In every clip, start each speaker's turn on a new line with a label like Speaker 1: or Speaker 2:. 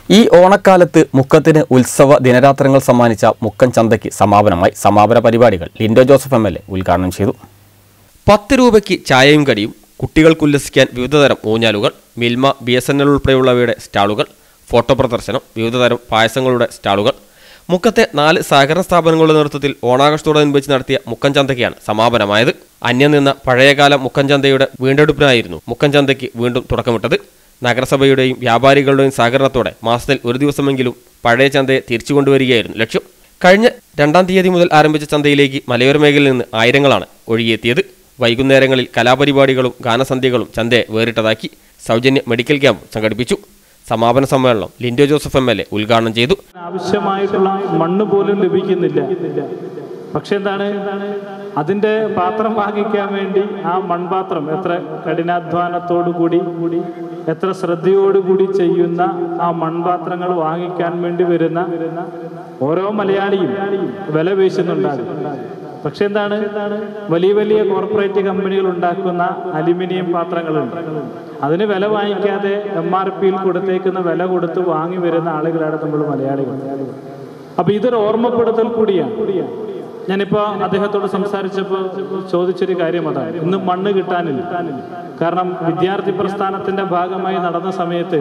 Speaker 1: ഈ ഓണക്കാലത്ത് മുക്കത്തിന് ഉത്സവ ദിനരാത്രങ്ങൾ സമ്മാനിച്ച മുക്കൻ ചന്തയ്ക്ക് സമാപനമായി സമാപന പരിപാടികൾ Lindo Joseph M L A ഉദ്ഘാടനം ചെയ്തു പത്ത് രൂപയ്ക്ക് ചായയും കടിയും കുട്ടികൾക്ക് ഉല്ലസിക്കാൻ വിവിധതരം ഊഞ്ഞാലുകൾ Milma B S N L ഉൾപ്പെടെയുള്ളവയുടെ സ്റ്റാളുകൾ ഫോട്ടോ പ്രദർശനം വിവിധതരം പായസങ്ങളുടെ സ്റ്റാളുകൾ മുക്കത്തെ നാല് സഹകരണ സ്ഥാപനങ്ങളുടെ നേതൃത്വത്തിൽ ഓണാഘോഷത്തോടനുബന്ധിച്ച് നടത്തിയ മുക്കൻ ചന്തയ്ക്കാണ് സമാപനമായത് അന്യം നിന്ന പഴയകാല മുക്കൻ ചന്തയുടെ വീണ്ടെടുപ്പിനായിരുന്നു മുക്കൻ ചന്തയ്ക്ക് വീണ്ടും തുടക്കമിട്ടത് നഗരസഭയുടെയും വ്യാപാരികളുടെയും സഹകരണത്തോടെ മാസത്തിൽ ഒരു ദിവസമെങ്കിലും പഴയ ചന്തയെ തിരിച്ചു കൊണ്ടുവരികയായിരുന്നു ലക്ഷ്യം കഴിഞ്ഞ രണ്ടാം തീയതി മുതൽ ആരംഭിച്ച ചന്തയിലേക്ക് മലയോര മേഖലയിൽ നിന്ന് ആയിരങ്ങളാണ് ഒഴുകിയെത്തിയത് വൈകുന്നേരങ്ങളിൽ കലാപരിപാടികളും ഗാനസന്ധ്യകളും ചന്തയെ വേറിട്ടതാക്കി സൗജന്യ മെഡിക്കൽ ക്യാമ്പ് സംഘടിപ്പിച്ചു സമാപന സമ്മേളനം Lindo Joseph M L A ഉദ്ഘാടനം ചെയ്തു
Speaker 2: ആവശ്യമായിട്ടുള്ള മണ്ണ് പോലും ലഭിക്കുന്നില്ല പക്ഷെ എന്താണ് അതിന്റെ പാത്രം വാങ്ങിക്കാൻ വേണ്ടി ആ മൺപാത്രം എത്ര കഠിനാധ്വാനത്തോടു കൂടി എത്ര ശ്രദ്ധയോടുകൂടി ചെയ്യുന്ന ആ മൺപാത്രങ്ങൾ വാങ്ങിക്കാൻ വേണ്ടി വരുന്ന ഓരോ മലയാളിയും വില പേശുന്നുണ്ടാകും പക്ഷെ എന്താണ് വലിയ വലിയ കോർപ്പറേറ്റ് കമ്പനികൾ ഉണ്ടാക്കുന്ന അലുമിനിയം പാത്രങ്ങളുണ്ട് അതിന് വില വാങ്ങിക്കാതെ എം ആർ പിയിൽ കൊടുത്തേക്കുന്ന വില കൊടുത്ത് വാങ്ങി വരുന്ന ആളുകളാണ് നമ്മൾ മലയാളികൾ അപ്പൊ ഇതൊരു ഓർമ്മപ്പെടുത്തൽ കൂടിയാണ് ഞാനിപ്പോ അദ്ദേഹത്തോട് സംസാരിച്ചപ്പോൾ ചോദിച്ചൊരു കാര്യം അതാണ് ഇന്ന് മണ്ണ് കിട്ടാനില്ല കാരണം വിദ്യാർത്ഥി പ്രസ്ഥാനത്തിന്റെ ഭാഗമായി നടന്ന സമയത്ത്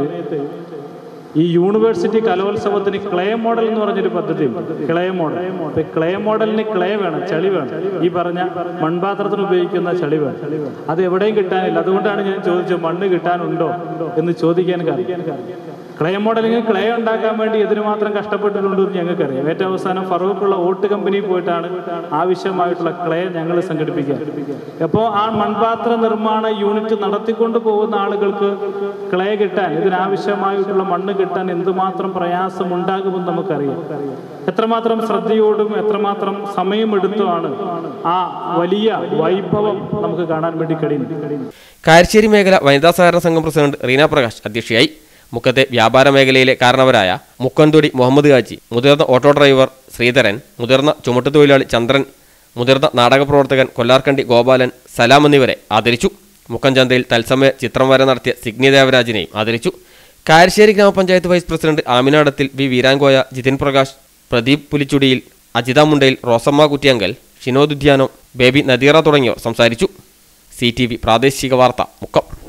Speaker 2: ഈ യൂണിവേഴ്സിറ്റി കലോത്സവത്തിന് ക്ലേ മോഡൽ എന്ന് പറഞ്ഞൊരു പദ്ധതി ക്ലേ മോഡൽ അപ്പൊ ക്ലേ മോഡലിന് ക്ലേ വേണം ചളി വേണം ഈ പറഞ്ഞ മൺപാത്രത്തിന് ഉപയോഗിക്കുന്ന ചളി വേണം അത് എവിടെയും കിട്ടാനില്ല അതുകൊണ്ടാണ് ഞാൻ ചോദിച്ചത് മണ്ണ് കിട്ടാനുണ്ടോ എന്ന് ചോദിക്കാൻ കാരണം ക്ലേ മോഡലിന് ക്ലേ ഉണ്ടാക്കാൻ വേണ്ടി ഇതിന് മാത്രം കഷ്ടപ്പെട്ടിട്ടുണ്ടെന്ന് ഞങ്ങൾക്കറിയാം ഏറ്റവും അവസാനം ഫറൂഖുള്ള ഓട്ട് കമ്പനി പോയിട്ടാണ് ആവശ്യമായിട്ടുള്ള ക്ലേ ഞങ്ങൾ സംഘടിപ്പിക്കുക അപ്പോൾ ആ മൺപാത്ര നിർമ്മാണ യൂണിറ്റ് നടത്തിക്കൊണ്ട് പോകുന്ന ആളുകൾക്ക് ക്ലേ കിട്ടാൻ ഇതിനാവശ്യമായിട്ടുള്ള മണ്ണ് കിട്ടാൻ എന്തുമാത്രം പ്രയാസമുണ്ടാകുമെന്ന് നമുക്കറിയാം എത്രമാത്രം ശ്രദ്ധയോടും എത്രമാത്രം സമയമെടുത്തുമാണ് ആ വലിയ വൈഭവം നമുക്ക് കാണാൻ വേണ്ടി കഴിയുന്നത്
Speaker 1: കാരശ്ശേരി മേഖല വനിതാ സഹകരണ സംഘം പ്രസിഡന്റ് റീന പ്രകാശ് അധ്യക്ഷയായി മുക്കത്തെ വ്യാപാര മേഖലയിലെ കാരണവരായ മുക്കൻതൊടി മുഹമ്മദ് ഹാജി മുതിർന്ന ഓട്ടോ ഡ്രൈവർ ശ്രീധരൻ മുതിർന്ന ചുമട്ടുതൊഴിലാളി ചന്ദ്രൻ മുതിർന്ന നാടക പ്രവർത്തകൻ കൊല്ലാർക്കണ്ടി ഗോപാലൻ സലാം എന്നിവരെ ആദരിച്ചു മുക്കൻ ചന്തയിൽ തത്സമയ ചിത്രം വരെ നടത്തിയ സിഗ്നി ദേവരാജിനെയും ആദരിച്ചു കാരശ്ശേരി ഗ്രാമപഞ്ചായത്ത് വൈസ് പ്രസിഡന്റ് ആമിനാടത്തിൽ വി വീരാങ്കോയ ജിതിൻ പ്രകാശ് പ്രദീപ് പുലിച്ചുടിയിൽ അജിത മുണ്ടയിൽ റോസമ്മ കുറ്റിയങ്കൽ ഷിനോദ് ഉദ്യാനം ബേബി നദീറ തുടങ്ങിയവർ സംസാരിച്ചു സി ടി വി പ്രാദേശിക വാർത്ത മുക്കം